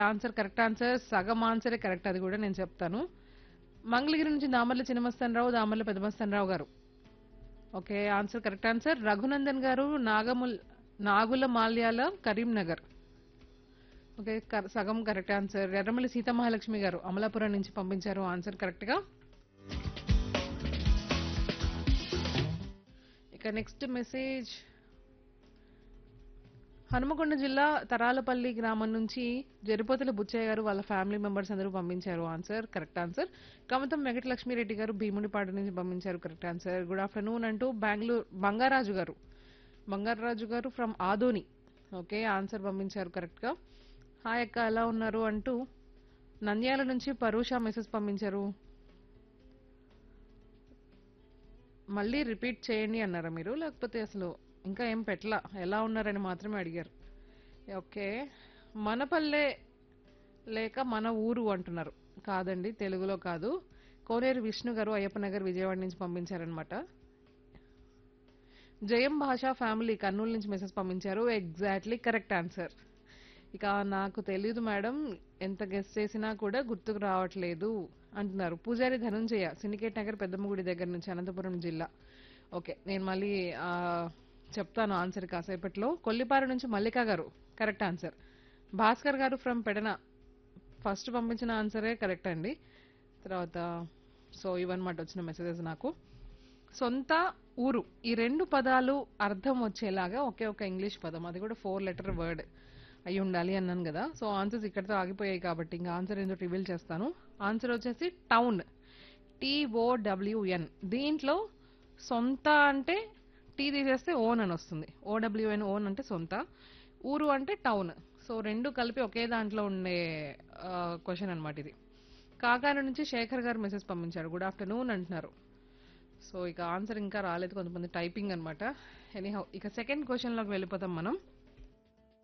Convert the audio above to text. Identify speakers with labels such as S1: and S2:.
S1: answer correct answer సగం ఆన్సరే correct అది కూడా నేను చెప్తాను మంగళగిరి నుంచి Damarla Chinna Mastan Rao Damarla Peddamastanarao garu okay answer correct answer Raghunandan garu Nagamul Nagula Malyala Karimnagar okay కర- సగం కరెక్ట్ ఆన్సర్ ఎర్రమల్లి సీతమహాలక్ష్మి గారు అమలాపురం నుంచి పంపించారు ఆన్సర్ కరెక్ట్ గా ఇక నెక్స్ట్ మెసేజ్ హనుమకొండ జిల్లా తరాలపల్లి గ్రామం నుంచి జరిపోతుల బుచ్చయ్య గారు వాళ్ళ ఫ్యామిలీ మెంబర్స్ అందరూ పంపించారు answer correct answer Kamatham Venkatalakshmireddy garu Bhimunipadu నుంచి పంపించారు కరెక్ట్ ఆన్సర్ గుడ్ ఆఫ్టర్నూన్ అంటూ Bengaluru Bangarraju garu Bangaraju garu from Adoni okay answer పంపించారు కరెక్ట్ గా హాయ్ అక్క ఎలా ఉన్నారు అంటూ నంద్యాల నుంచి పరూష మెసేజ్ పంపించారు మళ్ళీ రిపీట్ చేయండి అన్నారా మీరు లేకపోతే అసలు ఇంకా ఏం పెట్టలా ఎలా ఉన్నారని మాత్రమే అడిగారు ఓకే మనపల్లె లేక మన ఊరు అంటున్నారు కాదండి తెలుగులో కాదు కోనేరు విష్ణు గారు అయ్యప్ప నగర్ విజయవాడ నుంచి పంపించారనమాట జయం భాష ఫ్యామిలీ కర్నూలు నుంచి మెసేజ్ పంపించారు ఎగ్జాక్ట్లీ కరెక్ట్ ఆన్సర్ ఇక నాకు తెలియదు మేడం ఎంత గెస్ట్ చేసినా కూడా గుర్తుకు రావట్లేదు అంటున్నారు పూజారి ధనుంజయ సిండికేట్ నగర్ పెద్దమ్మగుడి దగ్గర నుంచి అనంతపురం జిల్లా ఓకే నేను మళ్ళీ ఆ, చెప్తాను ఆన్సర్ కాసేపట్లో కొల్లిపారు నుంచి మల్లిక గారు కరెక్ట్ ఆన్సర్ భాస్కర్ గారు ఫ్రమ్ పెడన ఫస్ట్ పంపించిన ఆన్సరే కరెక్ట్ అండి తర్వాత సో ఇవన్నమాట వచ్చిన మెసేజెస్ నాకు సొంత ఊరు ఈ రెండు పదాలు అర్థం వచ్చేలాగా ఒకే ఒక ఇంగ్లీష్ పదం అది కూడా ఫోర్ లెటర్ వర్డ్ అయి ఉండాలి అన్నాను కదా సో ఆన్సర్స్ ఇక్కడితో ఆగిపోయాయి కాబట్టి ఇంకా ఆన్సర్ ఏంటో రివీల్ చేస్తాను ఆన్సర్ వచ్చేసి టౌన్ టీఓడబ్ల్యూఎన్ దీంట్లో సొంత అంటే టీ తీసేస్తే ఓన్ అని వస్తుంది ఓడబ్ల్యూఎన్ ఓన్ అంటే సొంత ఊరు అంటే టౌన్ సో రెండు కలిపి ఒకే దాంట్లో ఉండే క్వశ్చన్ అన్నమాట ఇది కాకాని నుంచి శేఖర్ గారు మెసేజ్ పంపించారు గుడ్ ఆఫ్టర్నూన్ అంటున్నారు సో ఇక ఆన్సర్ ఇంకా రాలేదు కొంతమంది టైపింగ్ అనమాట ఎనీహౌ ఇక సెకండ్ క్వశ్చన్లోకి వెళ్ళిపోతాం మనం